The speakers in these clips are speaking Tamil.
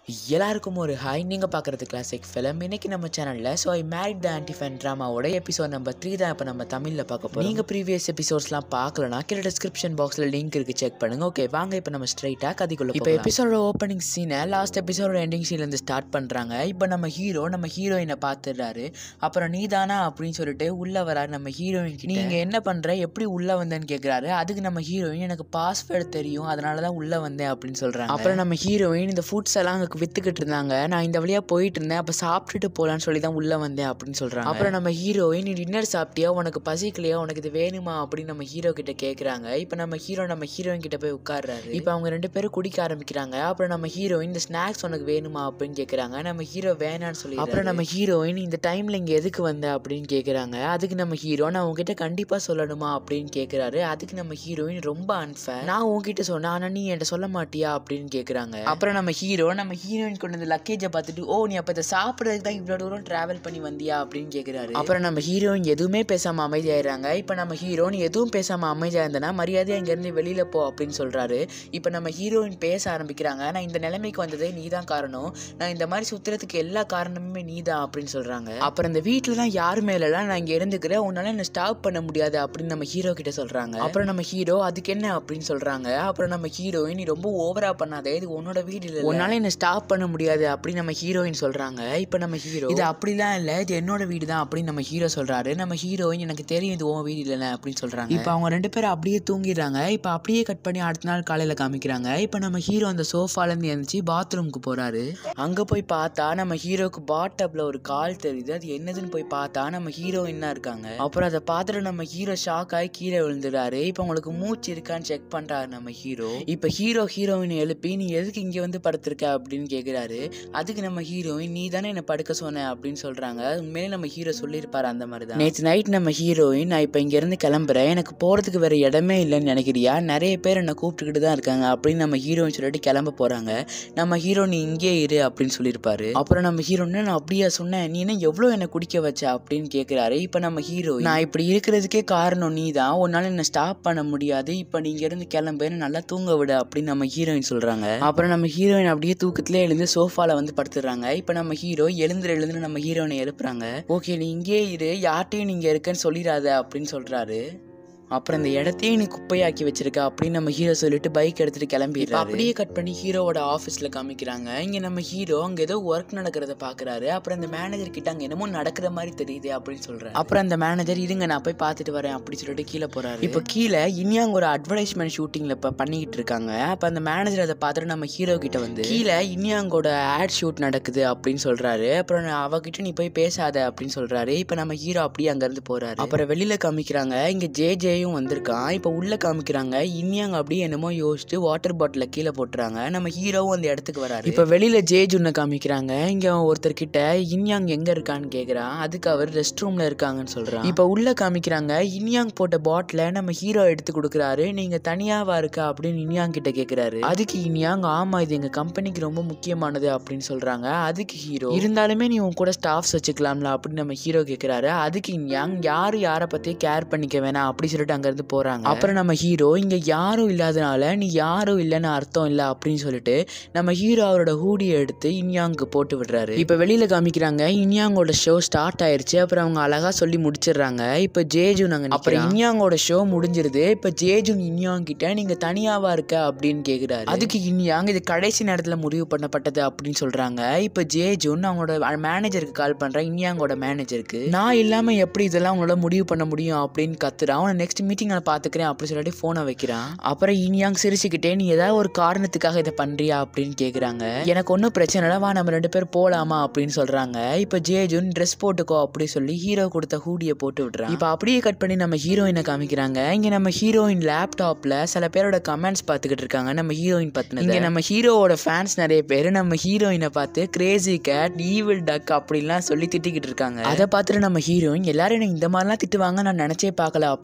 எல்லாருக்கும் ஒரு ஹாய் நீங்கள் பார்க்குறது கிளாசிக் ஃபிலிம் இன்னைக்கு நம்ம சேனலில் so I married the anti fan ட்ராமாவோட எபிசோட் நம்பர் த்ரீ தான் இப்போ நம்ம தமிழில் பார்க்க போகிறோம் நீங்கள் ப்ரீவியஸ் எபிசோட்ஸ்லாம் பார்க்கலனா கீழே டிஸ்கிரிப்ஷன் பாக்ஸில் லிங்க் இருக்குது செக் பண்ணுங்க ஓகே வாங்க இப்போ நம்ம ஸ்ட்ரைட்டாக கதைக்குள்ள இப்போ எபிசோட ஓப்பனிங் சீனை லாஸ்ட் எபிசோட எண்டிங் சீன்லேருந்து ஸ்டார்ட் பண்ணுறாங்க இப்போ நம்ம ஹீரோ நம்ம ஹீரோயினை பார்த்துடுறாரு அப்புறம் நீதானா அப்படின்னு சொல்லிட்டு உள்ளே வராரு நம்ம ஹீரோயின் நீங்கள் என்ன பண்ணுற எப்படி உள்ளே வந்தேன்னு கேட்குறாரு அதுக்கு நம்ம ஹீரோயின் எனக்கு பாஸ்வேர்டு தெரியும் அதனால தான் உள்ளே வந்தேன் அப்படின்னு சொல்கிறாங்க அப்புறம் நம்ம ஹீரோயின் இந்த ஃபுட்ஸ் எல்லாம் அங்கே வித்துக்கிட்டு இருந்தாங்க நான் இந்த வழியாக போயிட்டு இருந்தேன் அப்போ சாப்பிட்டுட்டு போகலான்னு சொல்லி தான் உள்ளே வந்தேன் அப்படின்னு சொல்கிறாங்க அப்புறம் நம்ம ஹீரோயின் நீ டின்னர் சாப்பிட்டியா உனக்கு பசிக்கலையா உனக்கு இது வேணுமா அப்படின்னு நம்ம ஹீரோ கிட்ட கேட்குறாங்க இப்போ நம்ம ஹீரோ நம்ம ஹீரோயின் கிட்ட போய் உட்கார்றாரு இப்போ அவங்க ரெண்டு பேரும் குடிக்க ஆரம்பிக்கிறாங்க அப்புறம் நம்ம ஹீரோயின் இந்த ஸ்நாக்ஸ் உனக்கு வேணுமா அப்படின்னு கேட்குறாங்க நம்ம ஹீரோ வேணான்னு சொல்லி அப்புறம் நம்ம ஹீரோயின் இந்த டைமில் இங்கே எதுக்கு வந்த அப்படின்னு கேட்குறாங்க அதுக்கு நம்ம ஹீரோ நான் உங்ககிட்ட கண்டிப்பாக சொல்லணுமா அப்படின்னு கேட்குறாரு அதுக்கு நம்ம ஹீரோயின் ரொம்ப அன்ஃபேர் நான் உங்ககிட்ட சொன்னேன் ஆனால் நீ என்கிட்ட சொல்ல மாட்டியா அப்படின்னு கேட்குறாங்க அப்புறம் நம்ம ஹீரோ நம்ம ஹீரோயின் கொண்டு வந்து லக்கேஜை பார்த்துட்டு ஓ நீ அப்போ இதை சாப்பிட்றதுக்கு தான் இவ்வளோ தூரம் ட்ராவல் பண்ணி வந்தியா அப்படின்னு கேட்குறாரு அப்புறம் நம்ம ஹீரோயின் எதுவுமே பேசாமல் அமைதியாயிடுறாங்க இப்போ நம்ம ஹீரோ நீ எதுவும் பேசாமல் அமைதியாக இருந்தனா மரியாதையாக இங்கேருந்து வெளியில் போ அப்படின்னு சொல்கிறாரு இப்போ நம்ம ஹீரோயின் பேச ஆரம்பிக்கிறாங்க நான் இந்த நிலைமைக்கு வந்ததே நீ தான் காரணம் நான் இந்த மாதிரி சுற்றுறதுக்கு எல்லா காரணமுமே நீ தான் அப்படின்னு சொல்கிறாங்க அப்புறம் இந்த வீட்டில் தான் யாருமே இல்லைனா நான் இங்கே இருந்துக்கிறேன் உன்னால என்ன ஸ்டாப் பண்ண முடியாது அப்படின்னு நம்ம ஹீரோ கிட்ட சொல்கிறாங்க அப்புறம் நம்ம ஹீரோ அதுக்கு என்ன அப்படின்னு சொல்கிறாங்க அப்புறம் நம்ம ஹீரோயின் நீ ரொம்ப ஓவரா பண்ணாத இது உன்னோட வீடு இல்லை உன்னால என்ன ஸ்டாப் பண்ண முடியாது அப்படின்னு நம்ம ஹீரோயின் சொல்கிறாங்க இப்போ நம்ம ஹீரோ இது அப்படிலாம் இல்லை இது என்னோட வீடு தான் அப்படின்னு நம்ம ஹீரோ சொல்கிறாரு நம்ம ஹீரோயின் எனக்கு தெரியும் இது உன் வீடு இல்லைன்னு அப்படின்னு சொல்கிறாங்க இப்போ அவங்க ரெண்டு பேரும் அப்படியே தூங்கிடுறாங்க இப்போ அப்படியே கட் பண்ணி அடுத்த நாள் காலையில் காமிக்கிறாங்க இப்போ நம்ம ஹீரோ அந்த சோஃபாலேருந்து எழுந்துச்சு பாத்ரூமுக்கு போகிறாரு அங்கே போய் பார்த்தா நம்ம ஹீரோக்கு பாட்டப்பில் ஒரு கால் தெரியுது அது என்னதுன்னு போய் பார்த்தா நம்ம ஹீரோயின் தான் இருக்காங்க அப்புறம் அதை பார்த்துட்டு நம்ம ஹீரோ ஷாக் ஆகி கீழே விழுந்துடாரு இப்போ உங்களுக்கு மூச்சு இருக்கான்னு செக் பண்ணுறாரு நம்ம ஹீரோ இப்போ ஹீரோ ஹீரோயின் எழுப்பி நீ எதுக்கு இங்கே வந்து படுத்திருக்க அப்படின்னு கேட்குறாரு அதுக்கு நம்ம ஹீரோயின் நீ தானே என்னை படுக்க சொன்ன அப்படின்னு சொல்கிறாங்க உண்மையிலே நம்ம ஹீரோ சொல்லியிருப்பாரு அந்த மாதிரி தான் நேற்று நைட் நம்ம ஹீரோயின் நான் இப்போ இங்கேருந்து கிளம்புறேன் எனக்கு போகிறதுக்கு வேறு இடமே இல்லைன்னு நினைக்கிறியா நிறைய பேர் என்னை கூப்பிட்டுக்கிட்டு தான் இருக்காங்க அப்படின்னு நம்ம ஹீரோயின் சொல்லிட்டு கிளம்ப போகிறாங்க நம்ம ஹீரோ நீ இங்கே இரு அப்படின்னு சொல்லியிருப்பாரு அப்புறம் நம்ம ஹீரோன்னு நான் அப்படியா சொன்னேன் நீ என்ன எவ்வளோ என்னை குடிக்க வச்ச அப்படின்னு கேட்குறாரு இப்போ நம்ம ஹீரோ நான் இப்படி இருக்கிறதுக்கே காரணம் நீ தான் உன்னால என்ன ஸ்டாப் பண்ண முடியாது இப்போ நீங்க இருந்து கிளம்புன்னு நல்லா தூங்க விடு அப்படின்னு நம்ம ஹீரோயின் சொல்றாங்க அப்புறம் நம்ம ஹீரோயின் அப்படியே தூக்கத்திலே எழுந்து சோஃபால வந்து படுத்துடுறாங்க இப்போ நம்ம ஹீரோ எழுந்துரு எழுந்துரு நம்ம ஹீரோயினை எழுப்புறாங்க ஓகே நீ இங்கே இரு யார்ட்டையும் நீங்க இருக்கேன்னு சொல்லிடாத அப்படின்னு சொல்றாரு அப்புறம் இந்த இடத்தையும் நீ குப்பையாக்கி வச்சிருக்க அப்படின்னு நம்ம ஹீரோ சொல்லிட்டு பைக் எடுத்துட்டு கிளம்பிடுறாரு அப்படியே கட் பண்ணி ஹீரோவோட ஆஃபீஸில் காமிக்கிறாங்க இங்கே நம்ம ஹீரோ அங்கே ஏதோ ஒர்க் நடக்கிறத பார்க்குறாரு அப்புறம் அந்த மேனேஜர் கிட்ட அங்கே என்னமோ நடக்கிற மாதிரி தெரியுது அப்படின்னு சொல்றாரு அப்புறம் அந்த மேனேஜர் இருங்க நான் போய் பார்த்துட்டு வரேன் அப்படி சொல்லிட்டு கீழே போறாரு இப்போ கீழே இனியாங்க ஒரு அட்வர்டைஸ்மெண்ட் ஷூட்டிங்ல இப்போ பண்ணிக்கிட்டு இருக்காங்க அப்போ அந்த மேனேஜர் அதை பார்த்துட்டு நம்ம ஹீரோ கிட்ட வந்து கீழே இனியாங்கோட ஆட் ஷூட் நடக்குது அப்படின்னு சொல்றாரு அப்புறம் நான் அவகிட்ட நீ போய் பேசாத அப்படின்னு சொல்றாரு இப்போ நம்ம ஹீரோ அப்படியே அங்கேருந்து போறாரு அப்புறம் வெளியில காமிக்கிறாங்க இங்க ஜே ஜேயும் வந்திருக்கான் இப்போ உள்ள காமிக்கிறாங்க இனியாங்க அப்படியே என்னமோ யோசிச்சுட்டு வாட்டர் பாட்டில கீழே போட்டுறாங்க நம்ம ஹீரோவும் அந்த இடத்துக்கு வராரு இப்போ வெளியில ஜே ஜுன்னை காமிக்கிறாங்க இங்க ஒருத்தர் கிட்ட இன்யாங் எங்க இருக்கான்னு கேக்குறான் அதுக்கு அவர் ரெஸ்ட் ரூம்ல இருக்காங்கன்னு சொல்றான் இப்போ உள்ள காமிக்கிறாங்க இன்யாங் போட்ட பாட்டில நம்ம ஹீரோ எடுத்து கொடுக்குறாரு நீங்க தனியாவா இருக்கா அப்படின்னு இன்யாங் கிட்ட கேக்குறாரு அதுக்கு இன்யாங் ஆமா இது எங்க கம்பெனிக்கு ரொம்ப முக்கியமானது அப்படின்னு சொல்றாங்க அதுக்கு ஹீரோ இருந்தாலுமே நீ உன் கூட ஸ்டாஃப்ஸ் வச்சுக்கலாம்ல அப்படின்னு நம்ம ஹீரோ கேக்குறாரு அதுக்கு இன்யாங் யாரு யாரை பத்தி கேர் பண்ணிக்க வேணாம் அப்படி சொல்லிட்டு அங்கிருந்து போறாங்க அப்புறம் நம்ம ஹீரோ இங்க யாரும் இல்லாதனால நீ யாரும் இல்லைன்னு அர்த்தம் இல்லை அப்படின்னு சொல்லிட்டு நம்ம ஹீரோ அவரோட ஹூடியை எடுத்து இன்யாங்க்கு போட்டு விடுறாரு இப்போ வெளியில காமிக்கிறாங்க இன்யாங்கோட ஷோ ஸ்டார்ட் ஆயிருச்சு அப்புறம் அவங்க அழகா சொல்லி முடிச்சிடுறாங்க இப்போ ஜேஜுன் அங்க அப்புறம் இன்யாங்கோட ஷோ முடிஞ்சிருது இப்போ ஜேஜுன் இன்யாங் கிட்ட நீங்க தனியாவா இருக்க அப்படின்னு கேக்குறாரு அதுக்கு இன்யாங் இது கடைசி நேரத்துல முடிவு பண்ணப்பட்டது அப்படின்னு சொல்றாங்க இப்போ ஜேஜுன் அவங்களோட மேனேஜருக்கு கால் பண்றேன் இன்யாங்கோட மேனேஜருக்கு நான் இல்லாம எப்படி இதெல்லாம் உங்களால முடிவு பண்ண முடியும் அப்படின்னு கத்துறான் அவனை நெக்ஸ்ட் மீட்டிங் நான் பார்த்துக்கிறேன் அப்படி சொல்லிட்டு ஃபோனை வைக்கிறான் அப்புறம் இனியாங் சிரிச்சுக்கிட்டே நீ ஏதாவது ஒரு காரணத்துக்காக இதை பண்றியா அப்படின்னு கேட்குறாங்க எனக்கு ஒன்றும் பிரச்சனை இல்லை வா நம்ம ரெண்டு பேர் போகலாமா அப்படின்னு சொல்றாங்க இப்போ ஜேஜுன் ட்ரெஸ் போட்டுக்கோ அப்படி சொல்லி ஹீரோ கொடுத்த ஹூடியை போட்டு விடுறான் இப்போ அப்படியே கட் பண்ணி நம்ம ஹீரோயினை காமிக்கிறாங்க இங்கே நம்ம ஹீரோயின் லேப்டாப்பில் சில பேரோட கமெண்ட்ஸ் பார்த்துக்கிட்டு இருக்காங்க நம்ம ஹீரோயின் பற்றினது இங்கே நம்ம ஹீரோவோட ஃபேன்ஸ் நிறைய பேர் நம்ம ஹீரோயினை பார்த்து கிரேசி கேட் ஈவில் டக் அப்படின்லாம் சொல்லி திட்டிக்கிட்டு இருக்காங்க அதை பார்த்துட்டு நம்ம ஹீரோயின் எல்லாரும் எனக்கு இந்த மாதிரிலாம் திட்டுவாங்க நான் நினச்சே பார்க்கல அப்படின்னு சொல்லிட்டு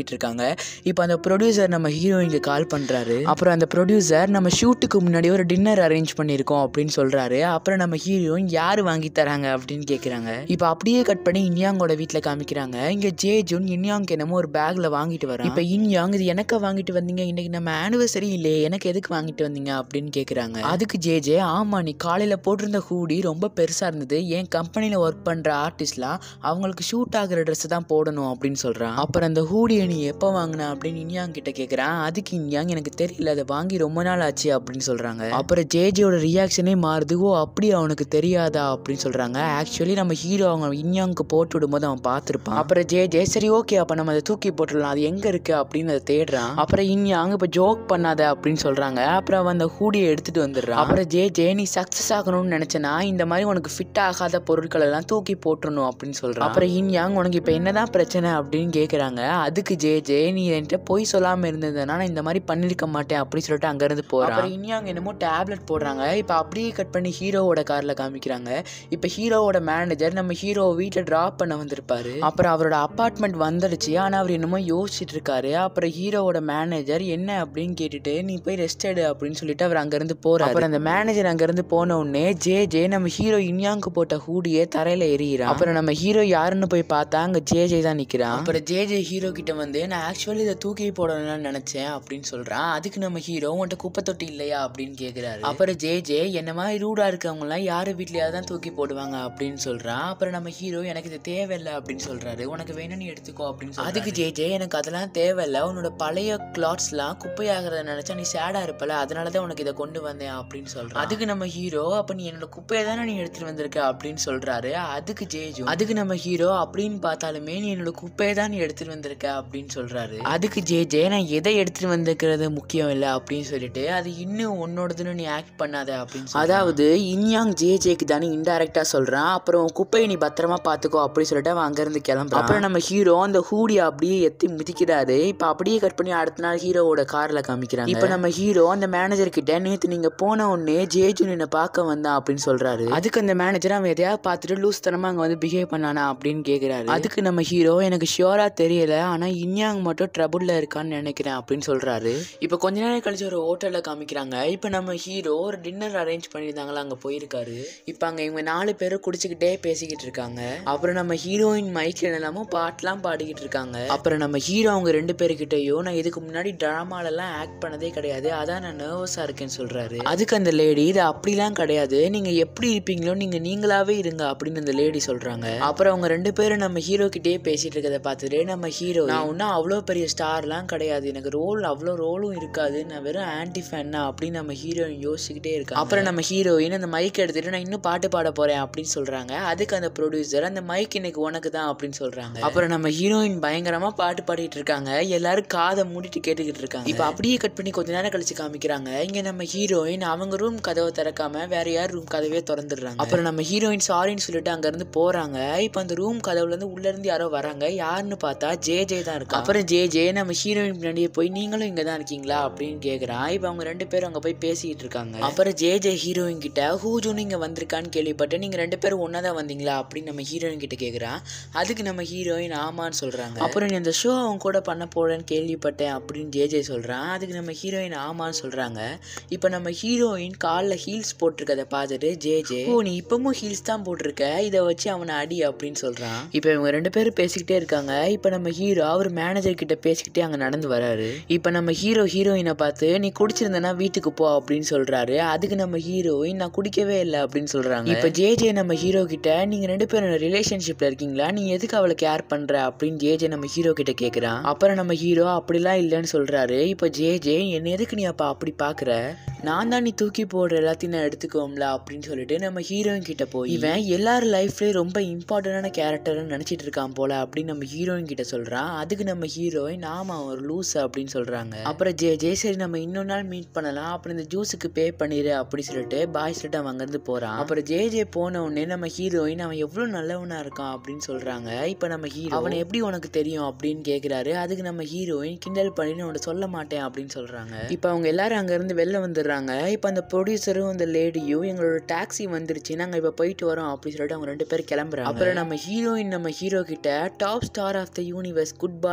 பண்ணிட்டு இருக்காங்க இப்போ அந்த ப்ரொடியூசர் நம்ம ஹீரோயினுக்கு கால் பண்ணுறாரு அப்புறம் அந்த ப்ரொடியூசர் நம்ம ஷூட்டுக்கு முன்னாடி ஒரு டின்னர் அரேஞ்ச் பண்ணியிருக்கோம் அப்படின்னு சொல்கிறாரு அப்புறம் நம்ம ஹீரோயின் யார் வாங்கி தராங்க அப்படின்னு கேட்குறாங்க இப்போ அப்படியே கட் பண்ணி இன்யாங்கோட வீட்டில் காமிக்கிறாங்க இங்கே ஜே ஜூன் இன்யாங்க்கு என்னமோ ஒரு பேக்கில் வாங்கிட்டு வரான் இப்போ இன்யாங் இது எனக்கு வாங்கிட்டு வந்தீங்க இன்னைக்கு நம்ம ஆனிவர்சரி இல்லையே எனக்கு எதுக்கு வாங்கிட்டு வந்தீங்க அப்படின்னு கேட்குறாங்க அதுக்கு ஜே ஜே ஆமாம் நீ காலையில் போட்டிருந்த ஹூடி ரொம்ப பெருசாக இருந்தது என் கம்பெனியில் ஒர்க் பண்ணுற ஆர்டிஸ்ட்லாம் அவங்களுக்கு ஷூட் ஆகிற ட்ரெஸ் தான் போடணும் அப்படின்னு சொல்கிறான் அப்புறம் அந்த ஹூடியை நீ எப்போ வாங்கின அப்படின்னு இன்யாங் கிட்ட கேட்குறான் அதுக்கு இன்யாங் எனக்கு தெரியல அதை வாங்கி ரொம்ப நாள் ஆச்சு அப்படின்னு சொல்கிறாங்க அப்புறம் ஜேஜேயோட ரியாக்ஷனே மாறுது ஓ அப்படி அவனுக்கு தெரியாதா அப்படின்னு சொல்கிறாங்க ஆக்சுவலி நம்ம ஹீரோ அவங்க இன்யாங்க்கு போட்டு விடும்போது அவன் பார்த்துருப்பான் அப்புறம் ஜே ஜே சரி ஓகே அப்போ நம்ம அதை தூக்கி போட்டுடலாம் அது எங்கே இருக்குது அப்படின்னு அதை தேடுறான் அப்புறம் இன்யாங் இப்போ ஜோக் பண்ணாத அப்படின்னு சொல்கிறாங்க அப்புறம் அவன் அந்த ஹூடியை எடுத்துகிட்டு வந்துடுறான் அப்புறம் ஜே ஜே நீ சக்ஸஸ் ஆகணும்னு நினச்சனா இந்த மாதிரி உனக்கு ஃபிட் ஆகாத பொருட்கள் எல்லாம் தூக்கி போட்டுறணும் அப்படின்னு சொல்கிறான் அப்புறம் இன்யாங் உனக்கு இப்போ என்னதான் பிரச்சனை அப்படின்னு கேட்குறாங்க அதுக்கு ஜே ஜே நீ என்கிட்ட பொய் சொல்லாமல் இருந்ததுனா நான் இந்த மாதிரி பண்ணியிருக்க மாட்டேன் அப்படின்னு சொல்லிட்டு அங்கேருந்து போகிறான் அப்புறம் இன்யாங் என்னமோ டேப்லெட் போடுறாங்க இப்போ அப்படியே கட் பண்ணி ஹீரோவோட காரில் காமிக்கிறாங்க இப்போ ஹீரோவோட மேனேஜர் நம்ம ஹீரோ வீட்டில் ட்ராப் பண்ண வந்திருப்பாரு அப்புறம் அவரோட அப்பார்ட்மெண்ட் வந்துடுச்சு ஆனால் அவர் என்னமோ யோசிச்சுட்டு இருக்காரு அப்புறம் ஹீரோவோட மேனேஜர் என்ன அப்படின்னு கேட்டுட்டு நீ போய் ரெஸ்ட் எடு அப்படின்னு சொல்லிட்டு அவர் அங்கேருந்து போறாரு அப்புறம் அந்த மேனேஜர் அங்கேருந்து போன உடனே ஜே ஜே நம்ம ஹீரோ இன்யாங்கு போட்ட ஹூடியே தரையில எறிகிறான் அப்புறம் நம்ம ஹீரோ யாருன்னு போய் பார்த்தா அங்கே ஜே ஜே தான் நிற்கிறான் அப்புறம் ஜே ஜே ஹீரோ கிட்ட வந்து நான் ஆக்சுவலி இதை தூக்கி போடணும்னு நினச்சேன் அப்படின்னு சொல்கிறான் அதுக்கு நம்ம ஹீரோ உன்ட்ட குப்பை தொட்டி இல்லையா அப்படின்னு கேட்குறாரு அப்புறம் ஜே ஜே என்ன மாதிரி ரூடாக இருக்கவங்கலாம் யார் வீட்லையாவது தான் தூக்கி போடுவாங்க அப்படின்னு சொல்கிறான் அப்புறம் நம்ம ஹீரோ எனக்கு இது தேவையில்லை அப்படின்னு சொல்கிறாரு உனக்கு வேணும் நீ எடுத்துக்கோ அப்படின்னு சொல்லி அதுக்கு ஜே ஜே எனக்கு அதெல்லாம் தேவையில்லை உன்னோட பழைய கிளாத்ஸ்லாம் குப்பையாகிறத நினச்சா நீ சேடாக இருப்பல அதனால தான் உனக்கு இதை கொண்டு வந்தேன் அப்படின்னு சொல்கிறான் அதுக்கு நம்ம ஹீரோ அப்போ நீ என்னோட குப்பையை தானே நீ எடுத்துகிட்டு வந்திருக்க அப்படின்னு சொல்கிறாரு அதுக்கு ஜேஜு அதுக்கு நம்ம ஹீரோ அப்படின்னு பார்த்தாலுமே நீ என்னோட குப்பையை தான் நீ எடுத்துகிட்டு வந்திருக்க அப்படின்னு சொல்கிறாரு அதுக்கு ஜே ஜே நான் எதை எடுத்துகிட்டு வந்திருக்கிறது முக்கியம் இல்லை அப்படின்னு சொல்லிட்டு அது இன்னும் உன்னோடதுன்னு நீ ஆக்ட் பண்ணாத அப்படின்னு சொல்லி அதாவது இன்யாங் ஜே ஜேக்கு தானே இன்டெரக்டாக சொல்கிறான் அப்புறம் குப்பையை நீ பத்திரமா பார்த்துக்கோ அப்படின்னு சொல்லிட்டு அவன் அங்கேருந்து கிளம்புறான் அப்புறம் நம்ம ஹீரோ அந்த ஹூடியை அப்படியே எத்தி மிதிக்கிறாரு இப்போ அப்படியே கட் பண்ணி அடுத்த நாள் ஹீரோவோட காரில் காமிக்கிறாங்க இப்போ நம்ம ஹீரோ அந்த மேனேஜர் கிட்ட நேற்று நீங்கள் போன உடனே ஜேஜு என்னை பார்க்க வந்தான் அப்படின்னு சொல்கிறாரு அதுக்கு அந்த மேனேஜர் அவன் எதையாவது பார்த்துட்டு லூஸ் தனமாக அங்கே வந்து பிஹேவ் பண்ணானா அப்படின்னு கேட்குறாரு அதுக்கு நம்ம ஹீரோ எனக்கு ஷியோராக தெரியல ஆனால் இன்யாங் மட்டும் ட்ரபுளில் இருக்கான்னு நினைக்கிறேன் அப்படின்னு சொல்கிறாரு இப்போ கொஞ்ச நேரம் கழிச்சு ஒரு ஹோட்டலில் காமிக்கிறாங்க இப்போ நம்ம ஹீரோ ஒரு டின்னர் அரேஞ்ச் பண்ணியிருந்தாங்களா அங்கே போயிருக்காரு இப்போ அங்கே இவங்க நாலு பேரும் குடிச்சிக்கிட்டே பேசிக்கிட்டு இருக்காங்க அப்புறம் நம்ம ஹீரோயின் மைக்கில் என்னெல்லாமோ பாட்டெலாம் பாடிக்கிட்டு இருக்காங்க அப்புறம் நம்ம ஹீரோ அவங்க ரெண்டு பேருக்கிட்டையும் நான் இதுக்கு முன்னாடி ட்ராமாலெல்லாம் ஆக்ட் பண்ணதே கிடையாது அதான் நான் நர்வஸாக இருக்கேன்னு சொல்கிறாரு அதுக்கு அந்த லேடி இது அப்படிலாம் கிடையாது நீங்கள் எப்படி இருப்பீங்களோ நீங்கள் நீங்களாவே இருங்க அப்படின்னு அந்த லேடி சொல்கிறாங்க அப்புறம் அவங்க ரெண்டு பேரும் நம்ம ஹீரோ கிட்டேயே பேசிட்டு இருக்கதை பார்த்துட்டு நம்ம ஹீரோ நான் ஒன்றும் அவ்வளோ பெரிய ஸ்டார்லாம் கிடையாது எனக்கு ரோல் அவ்வளோ ரோலும் இருக்காது நான் வெறும் ஆன்டி ஃபேன்னா அப்படின்னு நம்ம ஹீரோயின் யோசிச்சுக்கிட்டே இருக்காங்க அப்புறம் நம்ம ஹீரோயின் அந்த மைக் எடுத்துட்டு நான் இன்னும் பாட்டு பாட போறேன் அப்படின்னு சொல்றாங்க அதுக்கு அந்த ப்ரொடியூசர் அந்த மைக் இன்னைக்கு உனக்கு தான் அப்படின்னு சொல்றாங்க அப்புறம் நம்ம ஹீரோயின் பயங்கரமா பாட்டு பாடிட்டு இருக்காங்க எல்லாரும் காதை மூடிட்டு கேட்டுக்கிட்டு இருக்காங்க இப்போ அப்படியே கட் பண்ணி கொஞ்ச நேரம் கழிச்சு காமிக்கிறாங்க இங்க நம்ம ஹீரோயின் அவங்க ரூம் கதவை திறக்காம வேற யார் ரூம் கதவே திறந்துடுறாங்க அப்புறம் நம்ம ஹீரோயின் சாரின்னு சொல்லிட்டு அங்க இருந்து போறாங்க இப்போ அந்த ரூம் கதவுல இருந்து உள்ள இருந்து யாரோ வராங்க யாருன்னு பார்த்தா ஜே ஜே தான் இருக்கு அப்புறம் ஜே ஜே நம்ம ஹீரோயின் பின்னாடியே போய் நீங்களும் இங்க தான் இருக்கீங்களா அப்படின்னு கேக்குறான் இப்போ அவங்க ரெண்டு பேரும் அங்க போய் பேசிட்டு இருக்காங்க அப்புறம் ஜே ஜே ஹீரோயின் கிட்ட ஹூஜூன் இங்க வந்திருக்கான்னு கேள்விப்பட்டு நீங்க ரெண்டு பேரும் ஒன்னா தான் வந்தீங்களா அப்படின்னு நம்ம ஹீரோயின் கிட்ட கேக்குறான் அதுக்கு நம்ம ஹீரோயின் ஆமான்னு சொல்றாங்க அப்புறம் நீ அந்த ஷோ அவங்க கூட பண்ண போறேன்னு கேள்விப்பட்டேன் அப்படின்னு ஜே ஜே சொல்றான் அதுக்கு நம்ம ஹீரோயின் ஆமான்னு சொல்றாங்க இப்போ நம்ம ஹீரோயின் காலில் ஹீல்ஸ் போட்டிருக்கதை பார்த்துட்டு ஜே ஜே ஓ நீ இப்பவும் ஹீல்ஸ் தான் போட்டிருக்க இதை வச்சு அவனை அடி அப்படின்னு சொல்றான் இப்போ இவங்க ரெண்டு பேரும் பேசிக்கிட்டே இருக்காங்க இப்போ நம்ம ஹீரோ அவர் மேனேஜர் கிட்ட பேசிக்கிட்டே அங்கே நடந்து வராரு இப்போ நம்ம ஹீரோ ஹீரோயினை பார்த்து நீ குடிச்சிருந்தனா வீட்டுக்கு போ அப்படின்னு சொல்றாரு அதுக்கு நம்ம ஹீரோயின் நான் குடிக்கவே இல்லை அப்படின்னு சொல்றாங்க இப்போ ஜே ஜே நம்ம ஹீரோ கிட்ட நீங்க ரெண்டு பேரும் ரிலேஷன்ஷிப்ல இருக்கீங்களா நீ எதுக்கு அவளை கேர் பண்ற அப்படின்னு ஜே ஜே நம்ம ஹீரோ கிட்ட கேக்குறான் அப்புறம் நம்ம ஹீரோ அப்படிலாம் இல்லைன்னு சொல்றாரு இப்போ ஜே ஜே என்ன எதுக்கு நீ அப்ப அப்படி பாக்குற நான் தான் நீ தூக்கி போடுற எல்லாத்தையும் நான் எடுத்துக்கோம்ல அப்படின்னு சொல்லிட்டு நம்ம ஹீரோயின் கிட்ட போய் இவன் எல்லார் லைஃப்லயும் ரொம்ப இம்பார்ட்டன்டான கேரக்டர்னு நினைச்சிட்டு இருக்கான் போல அப்படின்னு நம்ம ஹீரோயின் கிட்ட சொல்றான் அதுக்கு நம்ம ஹீரோயின் ஆமா ஒரு லூஸ் அப்படின்னு சொல்றாங்க அப்புறம் ஜே ஜே சரி நம்ம இன்னொரு நாள் மீட் பண்ணலாம் அப்புறம் இந்த ஜூஸுக்கு பே பண்ணிடு அப்படி சொல்லிட்டு பாய் சொல்லிட்டு அவன் அங்கிருந்து போறான் அப்புறம் ஜே ஜே போன உடனே நம்ம ஹீரோயின் அவன் எவ்வளவு நல்லவனா இருக்கான் அப்படின்னு சொல்றாங்க இப்போ நம்ம ஹீரோ அவனை எப்படி உனக்கு தெரியும் அப்படின்னு கேக்குறாரு அதுக்கு நம்ம ஹீரோயின் கிண்டல் பண்ணி நான் உன்னை சொல்ல மாட்டேன் அப்படின்னு சொல்றாங்க இப்போ அவங்க எல்லாரும் அங்க இருந்து வெளில வந்துடுறாங்க இப்போ அந்த ப்ரொடியூசரும் அந்த லேடியும் எங்களோட டாக்ஸி வந்துருச்சு நாங்க இப்போ போயிட்டு வரோம் அப்படின்னு சொல்லிட்டு அவங்க ரெண்டு பேரும் கிளம்புறாங்க அப்புறம் நம்ம ஹீரோயின் நம்ம ஹீரோ கிட்ட top star of the universe goodbye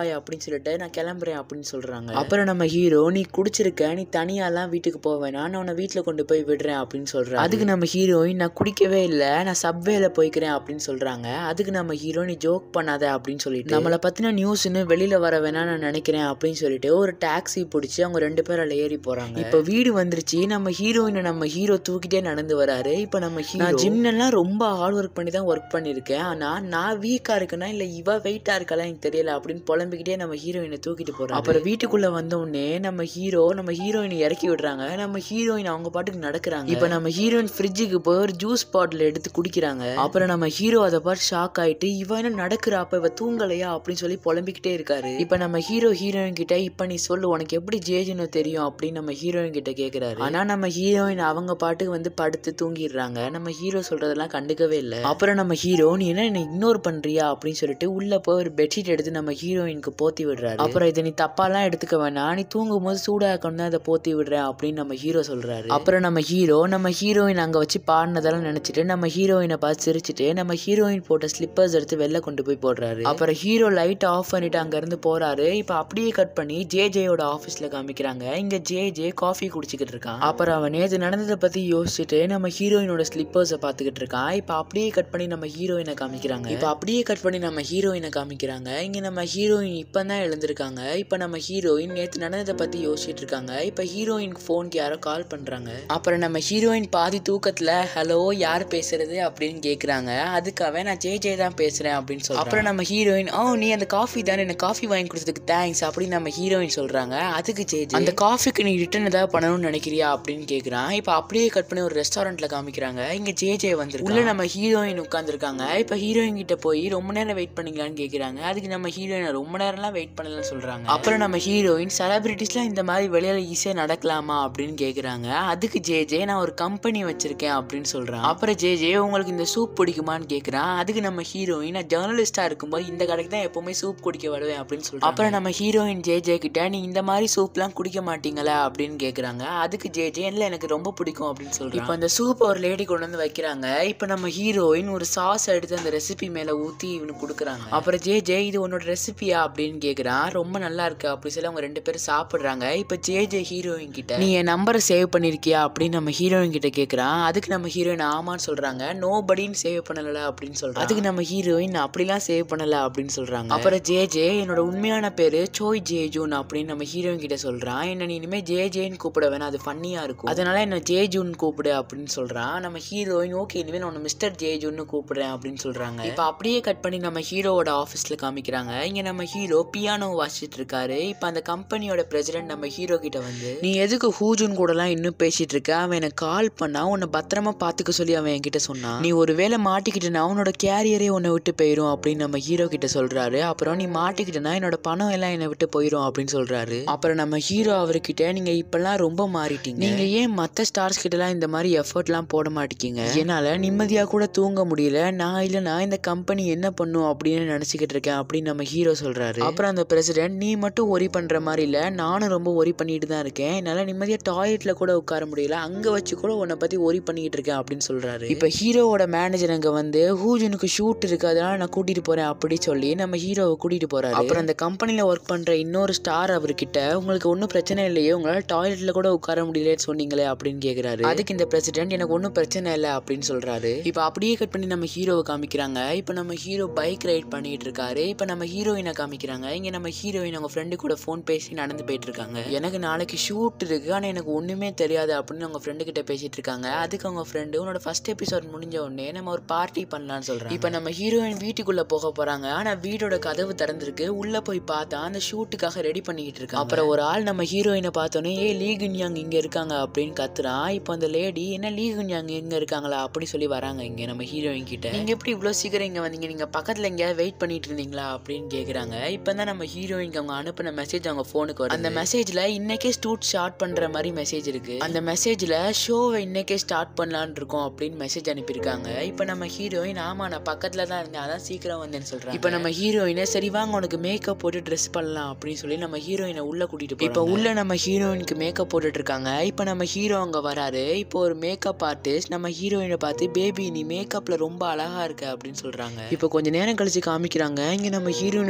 bye அப்படின்னு சொல்லிட்டு நான் கிளம்புறேன் அப்படின்னு சொல்றாங்க அப்புறம் நம்ம ஹீரோ நீ குடிச்சிருக்க நீ தனியாலாம் வீட்டுக்கு போவேனா நான் உன்னை வீட்டில் கொண்டு போய் விடுறேன் அப்படின்னு சொல்றேன் அதுக்கு நம்ம ஹீரோயின் நான் குடிக்கவே இல்லை நான் சப்வேல போய்க்கிறேன் அப்படின்னு சொல்றாங்க அதுக்கு நம்ம ஹீரோ நீ ஜோக் பண்ணாத அப்படின்னு சொல்லிட்டு நம்மளை பத்தின நியூஸ்னு வெளியில வர வேணா நான் நினைக்கிறேன் அப்படின்னு சொல்லிட்டு ஒரு டாக்ஸி பிடிச்சி அவங்க ரெண்டு பேரும் அதில் ஏறி போறாங்க இப்போ வீடு வந்துருச்சு நம்ம ஹீரோயினை நம்ம ஹீரோ தூக்கிட்டே நடந்து வராரு இப்போ நம்ம ஹீரோ ஜிம்னெல்லாம் ரொம்ப ஹார்ட் ஒர்க் பண்ணி தான் ஒர்க் பண்ணியிருக்கேன் ஆனா நான் வீக்கா இருக்கேனா இல்ல இவ வெயிட்டா இருக்கலாம் எனக்கு தெரியல அப்படின்னு புலம்பிக்கிட்டே நம்ம ஹீரோயினை தூக்கிட்டு போறோம் அப்புறம் வீட்டுக்குள்ள வந்த உடனே நம்ம ஹீரோ நம்ம ஹீரோயினை இறக்கி விடுறாங்க நம்ம ஹீரோயின் அவங்க பாட்டுக்கு நடக்கிறாங்க இப்போ நம்ம ஹீரோயின் ஃப்ரிட்ஜுக்கு போய் ஒரு ஜூஸ் பாட்டில் எடுத்து குடிக்கிறாங்க அப்புறம் நம்ம ஹீரோ அதை பார்த்து ஷாக் ஆயிட்டு இவ என்ன நடக்கிறா அப்ப இவ தூங்கலையா அப்படின்னு சொல்லி புலம்பிக்கிட்டே இருக்காரு இப்போ நம்ம ஹீரோ ஹீரோயின் கிட்ட இப்ப நீ சொல்லு உனக்கு எப்படி ஜேஜுன்னு தெரியும் அப்படின்னு நம்ம ஹீரோயின் கிட்ட கேக்குறாரு ஆனா நம்ம ஹீரோயின் அவங்க பாட்டுக்கு வந்து படுத்து தூங்கிடுறாங்க நம்ம ஹீரோ சொல்றதெல்லாம் கண்டுக்கவே இல்லை அப்புறம் நம்ம ஹீரோ நீ என்ன என்ன இக்னோர் பண்றியா அப்படின்னு சொல்லிட்டு உள்ள போய் ஒரு பெட்ஷீட் எடுத்து நம்ம ஹீரோயினுக்கு போத்தி விடுறாரு அப்புறம் இதை நீ தப்பாலாம் எடுத்துக்க வேணாம் நீ தூங்கும் போது சூடாக்கணும் தான் இதை போத்தி விடுறேன் அப்படின்னு நம்ம ஹீரோ சொல்றாரு அப்புறம் நம்ம ஹீரோ நம்ம ஹீரோயின் அங்க வச்சு பாடினதெல்லாம் நினைச்சிட்டு நம்ம ஹீரோயினை பார்த்து சிரிச்சிட்டு நம்ம ஹீரோயின் போட்ட ஸ்லிப்பர்ஸ் எடுத்து வெளில கொண்டு போய் போடுறாரு அப்புறம் ஹீரோ லைட் ஆஃப் பண்ணிட்டு அங்க இருந்து போறாரு இப்போ அப்படியே கட் பண்ணி ஜே ஜேயோட ஆஃபீஸ்ல காமிக்கிறாங்க இங்க ஜே ஜே காஃபி குடிச்சிக்கிட்டு இருக்கான் அப்புறம் அவன் நேற்று நடந்ததை பத்தி யோசிச்சுட்டு நம்ம ஹீரோயினோட ஸ்லிப்பர்ஸை பார்த்துக்கிட்டு இருக்கான் இப்போ அப்படியே கட் பண்ணி நம்ம ஹீரோயினை காமிக்கிறாங்க இப்போ அப்படியே கட் பண்ணி நம்ம ஹீரோயினை காமிக்கிறாங்க இங்க நம்ம ஹீரோயின் இப்போ தான் எழுந்திருக்காங்க இப்போ நம்ம ஹீரோயின் நேற்று நடந்ததை பத்தி யோசிச்சுட்டு இருக்காங்க இப்போ ஹீரோயினுக்கு ஃபோனுக்கு யாரோ கால் பண்றாங்க அப்புறம் நம்ம ஹீரோயின் பாதி தூக்கத்துல ஹலோ யார் பேசுறது அப்படின்னு கேக்குறாங்க அதுக்காக நான் ஜே ஜே தான் பேசுறேன் அப்படின்னு சொல்றேன் அப்புறம் நம்ம ஹீரோயின் ஓ நீ அந்த காஃபி தானே எனக்கு காஃபி வாங்கி கொடுத்ததுக்கு தேங்க்ஸ் அப்படின்னு நம்ம ஹீரோயின் சொல்றாங்க அதுக்கு ஜே ஜே அந்த காஃபிக்கு நீ ரிட்டர்ன் ஏதாவது பண்ணணும்னு நினைக்கிறியா அப்படின்னு கேக்குறான் இப்போ அப்படியே கட் பண்ணி ஒரு ரெஸ்டாரண்ட்ல காமிக்கிறாங்க இங்க ஜே ஜே வந்து உள்ள நம்ம ஹீரோயின் உட்காந்துருக்காங்க இப்போ ஹீரோயின் கிட்ட போய் ரொம்ப நேரம் வெயிட் பண்ணீங்களான்னு கேக்குறாங்க அதுக்கு நம்ம ஹீரோயின் ரொம்ப நேரம்லாம் வெயிட் பண்ணலன்னு சொல்றாங்க அப்புறம் நம்ம ஹீரோயின் செலிபிரிட்டிஸ்லாம் இந்த மாதிரி வெளியில ஈஸியா நடக்கலாமா அப்படின்னு கேக்குறாங்க அதுக்கு ஜே ஜே நான் ஒரு கம்பெனி வச்சிருக்கேன் அப்படின்னு சொல்றான் அப்புறம் ஜே ஜே உங்களுக்கு இந்த சூப் பிடிக்குமான்னு கேக்குறான் அதுக்கு நம்ம ஹீரோயின் நான் ஜேர்னலிஸ்டா இருக்கும்போது இந்த கடைக்கு தான் எப்பவுமே சூப் குடிக்க வருவேன் அப்படின்னு சொல்றாங்க அப்புறம் நம்ம ஹீரோயின் ஜே ஜே கிட்ட நீ இந்த மாதிரி சூப்லாம் குடிக்க மாட்டீங்களா அப்படின்னு கேக்குறாங்க அதுக்கு ஜே ஜே இல்ல எனக்கு ரொம்ப பிடிக்கும் அப்படின்னு சொல்றாங்க இப்போ அந்த சூப் ஒரு லேடி கொண்டு வந்து வைக்கிறாங்க இப்போ நம்ம ஹீரோயின் ஒரு சாஸ் எடுத்து அந்த ரெசிபி மேல ஊத்தி இவனுக்கு கொடுக்குறாங்க அப்புறம் ஜே ஜே இது உன்னோட ரெசிபியா அப்படின்னு கேக்குறான் ரொம்ப நல்லா இருக்கு அப்படி சொல்லி அவங்க ரெண்டு பேரும் சாப்பிடுறாங்க இப்போ ஜே ஜே ஹீரோயின் கிட்ட நீ என் நம்பரை சேவ் பண்ணிருக்கியா அப்படின்னு நம்ம ஹீரோயின் கிட்ட கேக்குறான் அதுக்கு நம்ம ஹீரோயின் ஆமான்னு சொல்றாங்க நோ படின்னு சேவ் பண்ணல அப்படின்னு சொல்றாங்க அதுக்கு நம்ம ஹீரோயின் அப்படிலாம் சேவ் பண்ணல அப்படின்னு சொல்றாங்க அப்புறம் ஜே ஜே என்னோட உண்மையான பேரு சோய் ஜே ஜூன் அப்படின்னு நம்ம ஹீரோயின் கிட்ட சொல்றான் என்ன நீ இனிமே ஜே ஜேன்னு கூப்பிட வேணாம் அது ஃபன்னியா இருக்கும் அதனால என்ன ஜே ஜூன் கூப்பிடு அப்படின்னு சொல்றான் நம்ம ஹீரோயின் ஓகே இனிமே நான் உன்னை மிஸ்டர் ஜே ஜூன்னு கூப்பிடுறேன் அப்படின்னு சொல்றாங்க இப்போ அப்படியே கட் பண்ணி நம்ம ஹீரோவோட ஆஃபீஸ்ல காமிக்கிறாங்க இங்க நம்ம ஹீரோ பியானோ வாசிச்சிட்டு இருக்காரு இப்போ அந்த கம்பெனியோட பிரசிடென்ட் நம்ம ஹீரோ கிட்ட வந்து நீ எதுக்கு ஹூஜூன் கூடலாம் இன்னும் பேசிட்டு இருக்க அவன் எனக்கு கால் பண்ணா உன்னை பத்திரமா பாத்துக்க சொல்லி அவன் என்கிட்ட சொன்னான் நீ ஒரு வேளை மாட்டிக்கிட்டனா உன்னோட கேரியரே உன்னை விட்டு போயிரும் அப்படின்னு நம்ம ஹீரோ கிட்ட சொல்றாரு அப்புறம் நீ மாட்டிக்கிட்டனா என்னோட பணம் எல்லாம் என்னை விட்டு போயிரும் அப்படின்னு சொல்றாரு அப்புறம் நம்ம ஹீரோ அவர்கிட்ட நீங்க இப்பெல்லாம் ரொம்ப மாறிட்டீங்க நீங்க ஏன் மத்த ஸ்டார்ஸ் கிட்டலாம் இந்த மாதிரி எஃபர்ட்லாம் போட மாட்டேங்க என்னால நிம்மதியா கூட தூங்க முடியல நான் இல்லைனா இந்த கம்பெனி என்ன பண்ணும் அப்படின்னு நினைச்சுக்கிட்டு இருக்கேன் அப்படின்னு நம்ம ஹீரோ சொல்றாரு அப்புறம் அந்த பிரசிடென்ட் நீ மட்டும் ஒரி பண்ற மாதிரி இல்ல நானும் ரொம்ப ஒரி பண்ணிட்டு தான் இருக்கேன் என்னால நிம்மதியா டாய்லெட்ல கூட உட்கார முடியல அங்க வச்சு கூட உன்னை பத்தி ஒரி பண்ணிக்கிட்டு இருக்கேன் அப்படின்னு சொல்றாரு இப்ப ஹீரோவோட மேனேஜர் அங்க வந்து ஹூஜனுக்கு ஷூட் இருக்கு அதனால நான் கூட்டிட்டு போறேன் அப்படி சொல்லி நம்ம ஹீரோவை கூட்டிட்டு போறாரு அப்புறம் அந்த கம்பெனில ஒர்க் பண்ற இன்னொரு ஸ்டார் அவர்கிட்ட உங்களுக்கு ஒன்றும் பிரச்சனை இல்லையே உங்களால டாய்லெட்ல கூட உட்கார முடியலன்னு சொன்னீங்களே அப்படின்னு கேக்குறாரு அதுக்கு இந்த பிரசிடென்ட் எனக்கு ஒன்றும் பிரச்சனை இல்லை அப்படின்னு சொல்றாரு இப்போ அப்படியே கட் பண்ணி நம்ம ஹீரோவை காமிக்கிறாங்க இப்போ நம்ம ஹீரோ பைக் ரைட் பண்ணிட்டு இருக்காரு இப்போ நம்ம ஹீரோயினை காமிக்கிறாங்க இங்க நம்ம ஹீரோயின் அவங்க ஃப்ரெண்டு கூட ஃபோன் பேசி நடந்து போயிட்டு இருக்காங்க எனக்கு நாளைக்கு ஷூட் இருக்கு ஆனா எனக்கு ஒண்ணுமே தெரியாது அப்படின்னு அவங்க ஃப்ரெண்டு கிட்ட பேசிட்டு இருக்காங்க அதுக்கு அவங்க ஃப்ரெண்டு உன்னோட ஃபர்ஸ்ட் எபிசோட் முடிஞ்ச உடனே நம்ம ஒரு பார்ட்டி பண்ணலாம்னு சொல்றாங்க இப்போ நம்ம ஹீரோயின் வீட்டுக்குள்ள போக போறாங்க ஆனா வீடோட கதவு திறந்திருக்கு உள்ள போய் பார்த்தா அந்த ஷூட்டுக்காக ரெடி பண்ணிக்கிட்டு இருக்காங்க அப்புறம் ஒரு ஆள் நம்ம ஹீரோயினை பார்த்தோன்னே ஏ லீகுன் யாங் இங்க இருக்காங்க அப்படின்னு கத்துறான் இப்போ அந்த லேடி என்ன லீகுன் யாங் எங்க இருக்காங்களா அப்படி சொல்லி வராங்க இங்க நம்ம ஹீரோயின் கிட்ட நீங்க எப்படி இவ்வளவு சீக்கிரம் இங்க வந்தீங்க நீங்க பக்கத்துல எங்கேயாவது வெயிட் பண்ணிட்டு இருந்தீங்களா அப்படின்னு கேக்குறாங்க இப்போ தான் நம்ம ஹீரோயினுக்கு அவங்க அனுப்பின மெசேஜ் அவங்க ஃபோனுக்கு வரும் அந்த மெசேஜ்ல இன்னைக்கே ஸ்டூட் ஸ்டார்ட் பண்ற மாதிரி மெசேஜ் இருக்கு அந்த மெசேஜ்ல ஷோவை இன்னைக்கே ஸ்டார்ட் பண்ணலாம்னு இருக்கோம் அப்படின்னு மெசேஜ் அனுப்பியிருக்காங்க இப்போ நம்ம ஹீரோயின் ஆமா நான் பக்கத்துல தான் இருந்தேன் அதான் சீக்கிரம் வந்தேன்னு சொல்றாங்க இப்போ நம்ம ஹீரோயினை சரி வாங்க உனக்கு மேக்கப் போட்டு ட்ரெஸ் பண்ணலாம் அப்படின்னு சொல்லி நம்ம ஹீரோயினை உள்ள கூட்டிட்டு போய் இப்போ உள்ள நம்ம ஹீரோயினுக்கு மேக்கப் போட்டுட்டு இருக்காங்க இப்போ நம்ம ஹீரோ அங்க வராரு இப்போ ஒரு மேக்கப் ஆர்டிஸ்ட் நம்ம ஹீரோயினை பார்த்து பேபி நீ மேக்கப்ல ரொம்ப அழகா இருக்க அப்படின்னு சொல்றாங்க இப்போ கொஞ்ச நேரம் கழிச்சு காமிக்கிறாங்க இங்க நம்ம ஹீரோயினை ரொம்ப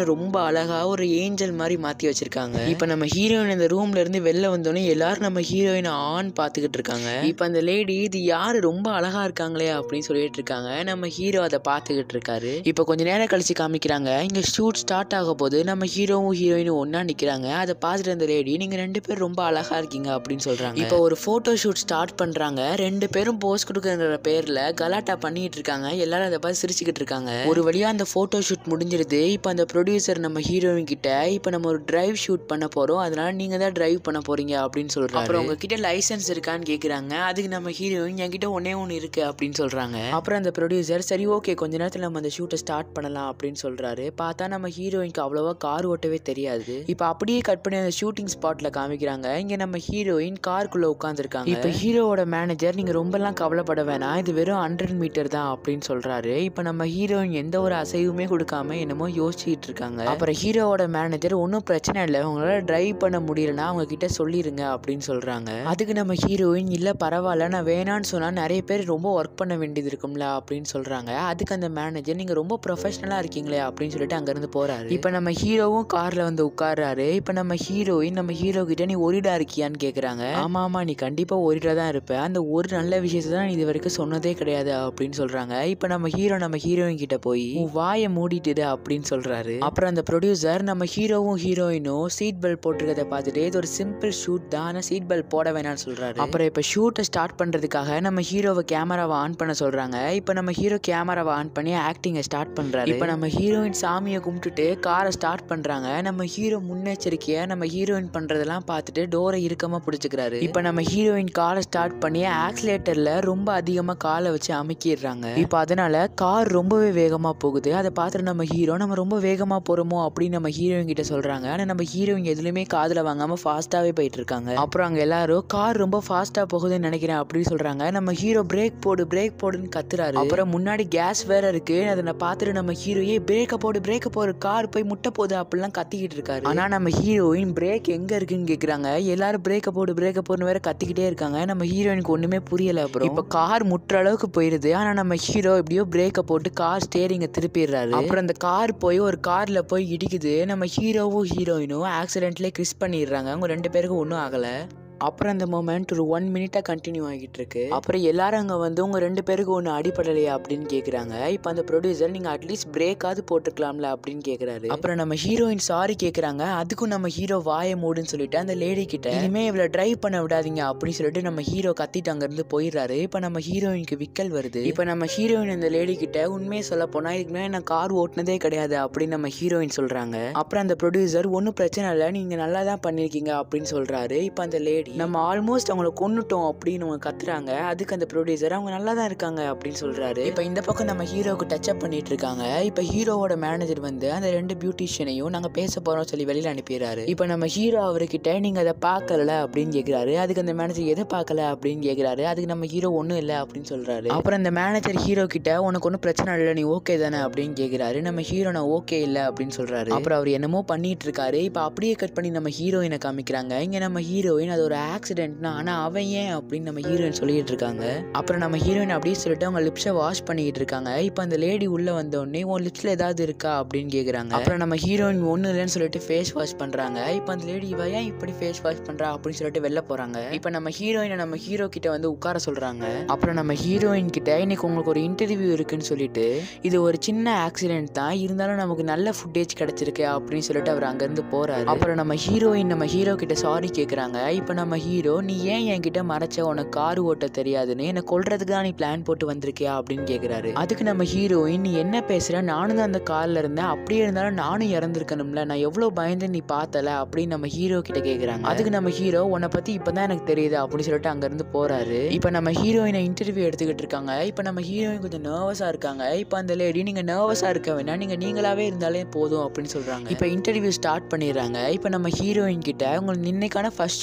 அழகா ஒரு ஏஞ்சல் மாதிரி மாத்தி வச்சிருக்காங்க இப்போ நம்ம ஹீரோயின் இந்த ரூம்ல இருந்து வெளில வந்தோடனே எல்லாரும் நம்ம ஹீரோயினை ஆன் பார்த்துக்கிட்டு இருக்காங்க இப்போ அந்த லேடி இது யாரு ரொம்ப அழகா இருக்காங்களே அப்படின்னு சொல்லிட்டு இருக்காங்க நம்ம ஹீரோ அதை பார்த்துக்கிட்டு இருக்காரு இப்போ கொஞ்ச நேரம் கழிச்சு காமிக்கிறாங்க இங்க ஷூட் ஸ்டார்ட் ஆக போது நம்ம ஹீரோவும் ஹீரோயினும் ஒண்ணா நிக்கிறாங்க அதை பார்த்துட்டு அந்த லேடி நீங்க ரெண்டு பேரும் ரொம்ப அழகா இருக்கீங்க அப்படின்னு சொல்றாங்க இப்போ ஒரு போட்டோ ஷூட் ஸ்டார்ட் பண்றாங்க ரெண்டு பேரும் போஸ் கொடுக்குற பேர்ல கலாட்டா பண்ணிட்டு இருக்காங்க எல்லாரும் அதை பார்த்து சிரிச்சுக்கிட்டு இருக்காங்க ஒரு வழியா அந்த போட்டோ ஷூட் முடிஞ்சிருது இப்போ அந்த ப்ரொடியூசர் நம்ம ஹீரோயின் கிட்ட இப்போ நம்ம ஒரு டிரைவ் ஷூட் பண்ண போறோம் அதனால நீங்க தான் டிரைவ் பண்ண போறீங்க அப்படின்னு சொல்றாங்க அப்புறம் உங்ககிட்ட லைசென்ஸ் இருக்கான்னு கேக்குறாங்க அதுக்கு நம்ம ஹீரோயின் என்கிட்ட ஒன்னே ஒன்று இருக்கு அப்படின்னு சொல்றாங்க அப்புறம் அந்த ப்ரொடியூசர் சரி ஓகே கொஞ்ச நேரத்தில் நம்ம அந்த ஷூட்டை ஸ்டார்ட் பண்ணலாம் அப்படின்னு சொல்றாரு பார்த்தா நம்ம ஹீரோயினுக்கு அவ்வளோவா கார் ஓட்டவே தெரியாது இப்போ அப்படியே கட் பண்ணி அந்த ஷூட்டிங் ஸ்பாட்ல காமிக்கிறாங்க இங்க நம்ம ஹீரோயின் காருக்குள்ள உட்காந்துருக்காங்க இப்போ ஹீரோவோட மேனேஜர் நீங்க ரொம்பலாம் கவலைப்பட வேணாம் இது வெறும் ஹண்ட்ரட் மீட்டர் தான் அப்படின்னு சொல்றாரு இப்போ நம்ம ஹீரோயின் எந்த ஒரு அசைவுமே கொடுக்காம என்னமோ யோசிச்சுட்டு இருக்காங்க அப்புறம் ஹீரோவோட மேனேஜர் ஒன்றும் பிரச்சனை இல்லை உங்களால டிரைவ் பண்ண முடியலன்னா அவங்க கிட்ட சொல்லிருங்க அப்படின்னு சொல்றாங்க அதுக்கு நம்ம ஹீரோயின் இல்ல பரவாயில்ல நான் வேணான்னு சொன்னா நிறைய பேர் ரொம்ப ஒர்க் பண்ண வேண்டியது இருக்கும்ல அப்படின்னு சொல்றாங்க அதுக்கு அந்த மேனேஜர் நீங்க ரொம்ப ப்ரொஃபஷனலா இருக்கீங்களே அப்படின்னு சொல்லிட்டு அங்க இருந்து போறாரு இப்போ நம்ம ஹீரோவும் கார்ல வந்து உட்கார்றாரு இப்போ நம்ம ஹீரோயின் நம்ம ஹீரோ கிட்ட நீ ஒரிடா இருக்கியான்னு கேக்குறாங்க ஆமா ஆமா நீ கண்டிப்பா ஒரிடா தான் இருப்ப அந்த ஒரு நல்ல விஷயத்தை தான் நீ இது வரைக்கும் சொன்னதே கிடையாது அப்படின்னு சொல்றாங்க இப்போ நம்ம ஹீரோ நம்ம ஹீரோயின் கிட்ட போய் "உன் வாயை மூடிட்டுது அப்படின்னு சொல்றாரு அப்புறம் அந்த ப்ரொடியூசர் நம்ம ஹீரோவும் ஹீரோயினும் சீட் பெல்ட் போட்டிருக்கதை பார்த்துட்டு இது ஒரு சிம்பிள் ஷூட் தான் ஆனால் சீட் பெல்ட் போட வேணாம்னு சொல்றாரு அப்புறம் இப்போ ஷூட்டை ஸ்டார்ட் பண்றதுக்காக நம்ம ஹீரோவை கேமராவை ஆன் பண்ண சொல்றாங்க இப்போ நம்ம ஹீரோ கேமராவை ஆன் பண்ணி ஆக்டிங்கை ஸ்டார்ட் பண்றாரு இப்போ நம்ம ஹீரோயின் சாமியை கும்பிட்டுட்டு காரை ஸ்டார்ட் பண்றாங்க நம்ம ஹீரோ முன்னெச்சரிக்கையா நம்ம ஹீரோயின் பண்றதெல்லாம் பார்த்துட்டு டோரை இறுக்கமா பிடிச்சிக்கிறாரு இப்போ நம்ம ஹீரோயின் காரை ஸ்டார்ட் பண்ணி ஆக்சிலேட்டர்ல ரொம்ப அதிகமா காலை வச்சு அமுக்கிடுறாங்க இப்போ அதனால கார் ரொம்பவே வேகமா போகுது அதை பார்த்துட்டு நம்ம ஹீரோ நம்ம ரொம்ப வேகமா போறோமோ அப்படின்னு நம்ம ஹீரோயின் கிட்ட சொல்றாங்க ஆனா நம்ம ஹீரோயின் எதுலையுமே காதுல வாங்காம ஃபாஸ்ட்டாவே போயிட்டு இருக்காங்க அப்புறம் அங்க எல்லாரும் கார் ரொம்ப ஃபாஸ்டா போகுதுன்னு நினைக்கிறேன் அப்படின்னு சொல்றாங்க நம்ம ஹீரோ பிரேக் போடு பிரேக் போடுன்னு கத்துறாரு அப்புறம் முன்னாடி கேஸ் வேற இருக்கு அதை நான் பார்த்துட்டு நம்ம ஹீரோ ஏ பிரேக்க போடு பிரேக்க போடு கார் போய் முட்டை போகுது அப்படிலாம் கத்திக்கிட்டு இருக்காரு ஆனா நம்ம ஹீரோயின் பிரேக் எங்க இருக்குன்னு கேக்குறாங்க எல்லாரும் பிரேக்க போடு பிரேக்க போடுன்னு வேற கத்திக்கிட்டே இருக்காங்க நம்ம ஹீரோயினுக்கு ஒண்ணுமே புரியல அப்புறம் இப்ப கார் முட்டுற அளவுக்கு போயிருது ஆனா நம்ம ஹீரோ எப்படியோ பிரேக்க போட்டு கார் ஸ்டேரிங்க திருப்பிடுறாரு அப்புறம் அந்த கார் போய் ஒரு கார்ல போய் இடிக்குது நம்ம ஹீரோவும் ஹீரோயினும் ஆக்சிடென்ட்லேயே கிறிஸ் பண்ணிடுறாங்க அவங்க ரெண்டு பேருக்கும் ஒன்றும் ஆகல அப்புறம் அந்த மூமெண்ட் ஒரு ஒன் மினிட்டா கண்டினியூ ஆகிட்டு இருக்கு அப்புறம் எல்லாரும் அங்க வந்து உங்க ரெண்டு பேருக்கு ஒன்று அடிப்படலையா அப்படின்னு கேக்குறாங்க இப்போ அந்த ப்ரொடியூசர் நீங்க அட்லீஸ்ட் பிரேக்காவது போட்டுக்கலாம்ல அப்படின்னு கேக்குறாரு அப்புறம் நம்ம ஹீரோயின் சாரி கேக்குறாங்க அதுக்கும் நம்ம ஹீரோ வாயை மூடுன்னு சொல்லிட்டு அந்த லேடி கிட்ட இனிமே இவ்வளவு டிரைவ் பண்ண விடாதீங்க அப்படின்னு சொல்லிட்டு நம்ம ஹீரோ கத்திட்டு அங்க இருந்து போயிடுறாரு இப்போ நம்ம ஹீரோயினுக்கு விக்கல் வருது இப்போ நம்ம ஹீரோயின் அந்த லேடி கிட்ட உண்மையை சொல்ல போனா இதுக்கு மேலே நான் கார் ஓட்டுனதே கிடையாது அப்படின்னு நம்ம ஹீரோயின் சொல்றாங்க அப்புறம் அந்த ப்ரொடியூசர் ஒன்றும் பிரச்சனை இல்லை நீங்க நல்லா தான் பண்ணிருக்கீங்க அப்படின்னு சொல்றாரு இப்போ அந்த லேடி நம்ம ஆல்மோஸ்ட் அவங்கள கொன்னுட்டோம் அப்படின்னு அவங்க கத்துறாங்க அதுக்கு அந்த ப்ரொடியூசர் அவங்க நல்லா தான் இருக்காங்க அப்படின்னு சொல்றாரு இப்போ இந்த பக்கம் நம்ம ஹீரோவுக்கு டச் அப் பண்ணிட்டு இருக்காங்க இப்போ ஹீரோவோட மேனேஜர் வந்து அந்த ரெண்டு பியூட்டிஷியனையும் நாங்க பேச போறோம் சொல்லி வெளியில அனுப்பிடுறாரு இப்போ நம்ம ஹீரோ அவர்கிட்ட நீங்க அதை பார்க்கல அப்படின்னு கேக்குறாரு அதுக்கு அந்த மேனேஜர் எதை பார்க்கல அப்படின்னு கேக்குறாரு அதுக்கு நம்ம ஹீரோ ஒன்றும் இல்லை அப்படின்னு சொல்றாரு அப்புறம் அந்த மேனேஜர் ஹீரோ கிட்ட உனக்கு ஒன்றும் பிரச்சனை இல்லை நீ ஓகே தானே அப்படின்னு கேக்குறாரு நம்ம ஹீரோ நான் ஓகே இல்லை அப்படின்னு சொல்றாரு அப்புறம் அவர் என்னமோ பண்ணிட்டு இருக்காரு இப்போ அப்படியே கட் பண்ணி நம்ம ஹீரோயினை காமிக்கிறாங்க இங்க நம்ம ஹீரோயின் அது ஒரு ஆக்சிடென்ட்னா ஆனா அவன் ஏன் அப்படின்னு நம்ம ஹீரோயின் சொல்லிட்டு இருக்காங்க அப்புறம் நம்ம ஹீரோயின் அப்படியே சொல்லிட்டு அவங்க லிப்ஸை வாஷ் பண்ணிட்டு இருக்காங்க இப்போ அந்த லேடி உள்ள வந்த உடனே உன் லிப்ஸ்ல ஏதாவது இருக்கா அப்படின்னு கேக்குறாங்க அப்புறம் நம்ம ஹீரோயின் ஒண்ணு இல்லைன்னு சொல்லிட்டு ஃபேஸ் வாஷ் பண்றாங்க இப்போ அந்த லேடி இவ ஏன் இப்படி ஃபேஸ் வாஷ் பண்றா அப்படின்னு சொல்லிட்டு வெளில போறாங்க இப்போ நம்ம ஹீரோயினை நம்ம ஹீரோ கிட்ட வந்து உட்கார சொல்றாங்க அப்புறம் நம்ம ஹீரோயின் கிட்ட இன்னைக்கு உங்களுக்கு ஒரு இன்டர்வியூ இருக்குன்னு சொல்லிட்டு இது ஒரு சின்ன ஆக்சிடென்ட் தான் இருந்தாலும் நமக்கு நல்ல ஃபுட்டேஜ் கிடைச்சிருக்கு அப்படின்னு சொல்லிட்டு அவர் அங்கிருந்து போறாரு அப்புறம் நம்ம ஹீரோயின் நம்ம ஹீரோ கிட்ட சாரி கேக்குறாங்க இப்போ நம்ம ஹீரோ நீ ஏன் என்கிட்ட மறைச்ச உனக்கு கார் ஓட்ட தெரியாதுன்னு என்னை கொல்றதுக்கு தான் நீ பிளான் போட்டு வந்திருக்கியா அப்படின்னு கேக்குறாரு அதுக்கு நம்ம ஹீரோயின் நீ என்ன பேசுற நானும் தான் அந்த கார்ல இருந்தேன் அப்படியே இருந்தாலும் நானும் இறந்துருக்கணும்ல நான் எவ்வளவு பயந்து நீ பார்த்தல அப்படின்னு நம்ம ஹீரோ கிட்ட கேக்குறாங்க அதுக்கு நம்ம ஹீரோ உன்னை பத்தி இப்பதான் எனக்கு தெரியுது அப்படின்னு சொல்லிட்டு அங்க இருந்து போறாரு இப்போ நம்ம ஹீரோயினை இன்டர்வியூ எடுத்துக்கிட்டு இருக்காங்க இப்போ நம்ம ஹீரோயின் கொஞ்சம் நர்வஸா இருக்காங்க இப்போ அந்த லேடி நீங்க நர்வஸா இருக்க வேணாம் நீங்க நீங்களாவே இருந்தாலே போதும் அப்படின்னு சொல்றாங்க இப்போ இன்டர்வியூ ஸ்டார்ட் பண்ணிடுறாங்க இப்போ நம்ம ஹீரோயின் கிட்ட உங்களுக்கு இன்னைக்கான ஃபர்ஸ்ட் ஷூட் எப்படி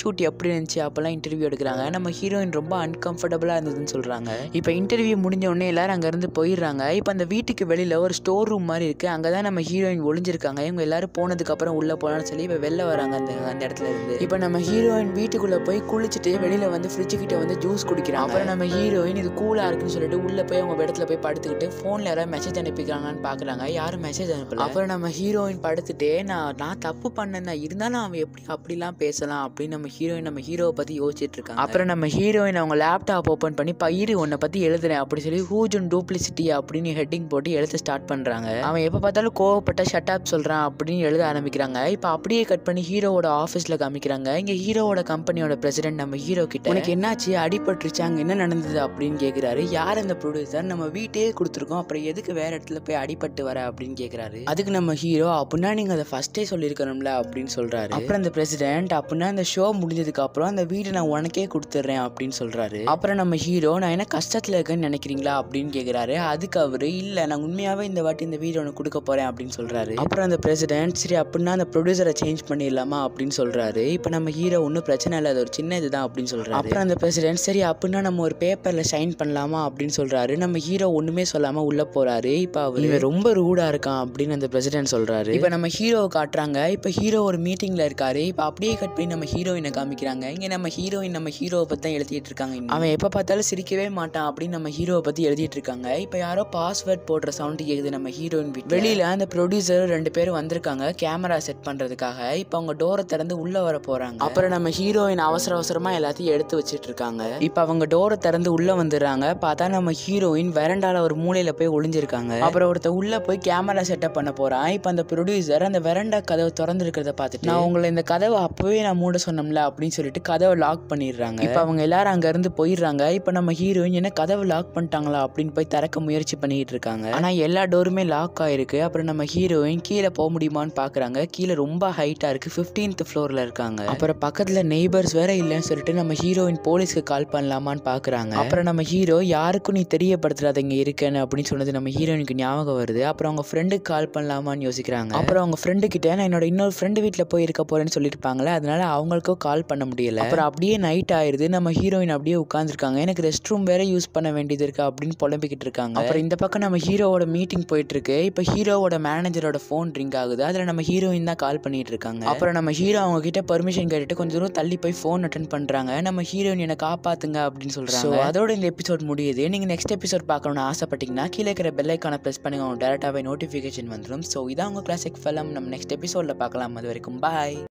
எப்படி இருந்துச்சு அப்போல்லாம் இன்டர்வியூ எடுக்கிறாங்க நம்ம ஹீரோயின் ரொம்ப அன்கம்ஃபர்டபுளாக இருந்ததுன்னு சொல்கிறாங்க இப்போ இன்டர்வியூ முடிஞ்ச உடனே எல்லாரும் அங்கேருந்து போயிடுறாங்க இப்போ அந்த வீட்டுக்கு வெளியில் ஒரு ஸ்டோர் ரூம் மாதிரி இருக்குது அங்கே தான் நம்ம ஹீரோயின் ஒளிஞ்சிருக்காங்க இவங்க எல்லாரும் போனதுக்கப்புறம் உள்ளே போகலான்னு சொல்லி இப்போ வெளில வராங்க அந்த அந்த இடத்துல இருந்து இப்போ நம்ம ஹீரோயின் வீட்டுக்குள்ளே போய் குளிச்சுட்டு வெளியில் வந்து ஃப்ரிட்ஜு கிட்ட வந்து ஜூஸ் குடிக்கிறாங்க அப்புறம் நம்ம ஹீரோயின் இது கூலாக இருக்குன்னு சொல்லிட்டு உள்ளே போய் அவங்க இடத்துல போய் படுத்துக்கிட்டு ஃபோனில் யாராவது மெசேஜ் அனுப்பிக்கிறாங்கன்னு பார்க்குறாங்க யாரும் மெசேஜ் அனுப்பல அப்புறம் நம்ம ஹீரோயின் படுத்துட்டே நான் நான் தப்பு பண்ணேன் தான் இருந்தாலும் அவன் எப்படி அப்படிலாம் பேசலாம் அப்படின்னு நம்ம ஹீரோயின் நம்ம ஹீரோவை பற்றி யோசிச்சுட்டு இருக்காங்க அப்புறம் நம்ம ஹீரோயின் அவங்க லேப்டாப் ஓப்பன் பண்ணி பயிர் உன்னை பற்றி எழுதுறேன் அப்படி சொல்லி ஹூஜ் அண்ட் டூப்ளிசிட்டி அப்படின்னு ஹெட்டிங் போட்டு எழுத ஸ்டார்ட் பண்ணுறாங்க அவன் எப்போ பார்த்தாலும் கோவப்பட்ட ஷட் அப் சொல்கிறான் அப்படின்னு எழுத ஆரம்பிக்கிறாங்க இப்போ அப்படியே கட் பண்ணி ஹீரோவோட ஆஃபீஸில் காமிக்கிறாங்க இங்கே ஹீரோவோட கம்பெனியோட பிரசிடென்ட் நம்ம ஹீரோ கிட்ட உனக்கு என்னாச்சு அடிபட்டுருச்சு அங்கே என்ன நடந்தது அப்படின்னு கேட்குறாரு யார் அந்த ப்ரொடியூசர் நம்ம வீட்டையே கொடுத்துருக்கோம் அப்புறம் எதுக்கு வேற இடத்துல போய் அடிபட்டு வர அப்படின்னு கேட்குறாரு அதுக்கு நம்ம ஹீரோ அப்படின்னா நீங்கள் அதை ஃபஸ்ட்டே சொல்லியிருக்கணும்ல அப்படின்னு சொல்கிறாரு அப்புறம் அந்த பிரசிடென்ட் அப்படின்னா அந்த ஷோ முடிஞ்சதுக்கு அப்புறம் அந்த வீடு நான் உனக்கே கொடுத்துட்றேன் அப்படின்னு சொல்கிறாரு அப்புறம் நம்ம ஹீரோ நான் என்ன கஷ்டத்தில் இருக்கேன்னு நினைக்கிறீங்களா அப்படின்னு கேட்குறாரு அதுக்கு அவரு இல்லை நான் உண்மையாகவே இந்த வாட்டி இந்த வீடு உனக்கு கொடுக்க போகிறேன் அப்படின்னு சொல்கிறாரு அப்புறம் அந்த பிரசிடென்ட் சரி அப்படின்னா அந்த ப்ரொடியூசரை சேஞ்ச் பண்ணிடலாமா அப்படின்னு சொல்கிறாரு இப்போ நம்ம ஹீரோ ஒன்றும் பிரச்சனை இல்லை அது ஒரு சின்ன இதுதான் அப்படின்னு சொல்கிறாரு அப்புறம் அந்த பிரசிடென்ட் சரி அப்படின்னா நம்ம ஒரு பேப்பரில் சைன் பண்ணலாமா அப்படின்னு சொல்கிறாரு நம்ம ஹீரோ ஒன்றுமே சொல்லாமல் உள்ளே போகிறாரு இப்போ அவர் இவன் ரொம்ப ரூடாக இருக்கான் அப்படின்னு அந்த பிரசிடென்ட் சொல்கிறாரு இப்போ நம்ம ஹீரோவை காட்டுறாங்க இப்போ ஹீரோ ஒரு மீட்டிங்கில் இருக்காரு இப்போ அப்படியே கட் பண்ணி நம்ம ஹீரோயினை காமிக்கிறாங்க இங்கே நம்ம ஹீரோயின் நம்ம ஹீரோவை பற்றி தான் எழுதிட்டு இருக்காங்க இன்னும். அவன் எப்போ பார்த்தாலும் சிரிக்கவே மாட்டான் அப்படின்னு நம்ம ஹீரோவை பற்றி எழுதிட்டு இருக்காங்க இப்போ யாரோ பாஸ்வேர்ட் போடுற சவுண்டு கேட்குது நம்ம ஹீரோயின் வீட்டு வெளியில் அந்த ப்ரொடியூசர் ரெண்டு பேரும் வந்திருக்காங்க கேமரா செட் பண்ணுறதுக்காக இப்போ அவங்க டோரை திறந்து உள்ளே வர போகிறாங்க அப்புறம் நம்ம ஹீரோயின் அவசர அவசரமாக எல்லாத்தையும் எடுத்து வச்சிட்டு இருக்காங்க இப்போ அவங்க டோரை திறந்து உள்ளே வந்துடுறாங்க பார்த்தா நம்ம ஹீரோயின் வெரண்டால ஒரு மூலையில் போய் ஒளிஞ்சிருக்காங்க அப்புறம் ஒருத்தர் உள்ளே போய் கேமரா செட்டப் பண்ண போகிறான் இப்போ அந்த ப்ரொடியூசர் அந்த வெரண்டா கதவு திறந்துருக்கிறத பார்த்துட்டு நான் உங்களை இந்த கதவை அப்போவே நான் மூட சொன்னோம்ல அப்படின்னு சொல்லிட்டு கதவை லாக் பண்ணிடுறாங்க இப்போ அவங்க எல்லாரும் அங்க இருந்து போயிடுறாங்க இப்போ நம்ம ஹீரோயின் என்ன கதவை லாக் பண்ணிட்டாங்களா அப்படின்னு போய் திறக்க முயற்சி பண்ணிட்டு இருக்காங்க ஆனா எல்லா டோருமே லாக் ஆயிருக்கு அப்புறம் நம்ம ஹீரோயின் கீழே போக முடியுமான்னு பாக்குறாங்க கீழே ரொம்ப ஹைட்டா இருக்கு 15th ஃப்ளோர்ல இருக்காங்க அப்புறம் பக்கத்துல நெய்பர்ஸ் வேற இல்லைன்னு சொல்லிட்டு நம்ம ஹீரோயின் போலீஸ்க்கு கால் பண்ணலாமான்னு பாக்குறாங்க அப்புறம் நம்ம ஹீரோ யாருக்கும் நீ தெரியப்படுத்துறாத இங்க இருக்கேன்னு அப்படின்னு சொன்னது நம்ம ஹீரோயினுக்கு ஞாபகம் வருது அப்புறம் அவங்க ஃப்ரெண்டுக்கு கால் பண்ணலாமான்னு யோசிக்கிறாங்க அப்புறம் அவங்க ஃப்ரெண்டு கிட்ட நான் என்னோட இன்னொரு ஃப்ரெண்டு வீட்டில் போய் இருக்க போறேன்னு சொல்லியிருப்பாங்களே அதனால அவங்களுக்கும் கால் பண்ண முடியல அப்புறம் அப்படியே நைட் ஆயிருது நம்ம ஹீரோயின் அப்படியே உட்காந்துருக்காங்க எனக்கு ரெஸ்ட் ரூம் வேற யூஸ் பண்ண வேண்டியது இருக்கு அப்படின்னு புலம்பிக்கிட்டு இருக்காங்க அப்புறம் இந்த பக்கம் நம்ம ஹீரோவோட மீட்டிங் போயிட்டு இருக்கு இப்போ ஹீரோவோட மேனேஜரோட ஃபோன் ரிங் ஆகுது அதுல நம்ம ஹீரோயின் தான் கால் பண்ணிட்டு இருக்காங்க அப்புறம் நம்ம ஹீரோ அவங்க கிட்ட பெர்மிஷன் கேட்டுட்டு கொஞ்சம் தூரம் தள்ளி போய் ஃபோன் அட்டன் பண்றாங்க நம்ம ஹீரோயின் என்னை காப்பாத்துங்க அப்படின்னு சொல்றாங்க So, அதோட இந்த எபிசோட் முடியுது நீங்க நெக்ஸ்ட் எபிசோட் பார்க்கணும்னு ஆசைப்பட்டீங்கன்னா கீழே இருக்கிற பெல் ஐக்கான ப்ரெஸ் பண்ணுங்க டேரக்டாகவே நோட்டிஃபிகேஷன் வந்துடும் ஸோ இதான் உங்க கிளாசிக் ஃபிலம் நம்ம நெக்ஸ்ட் எபிசோட்ல பார்க்கலாம் அது வரைக்கும் பாய்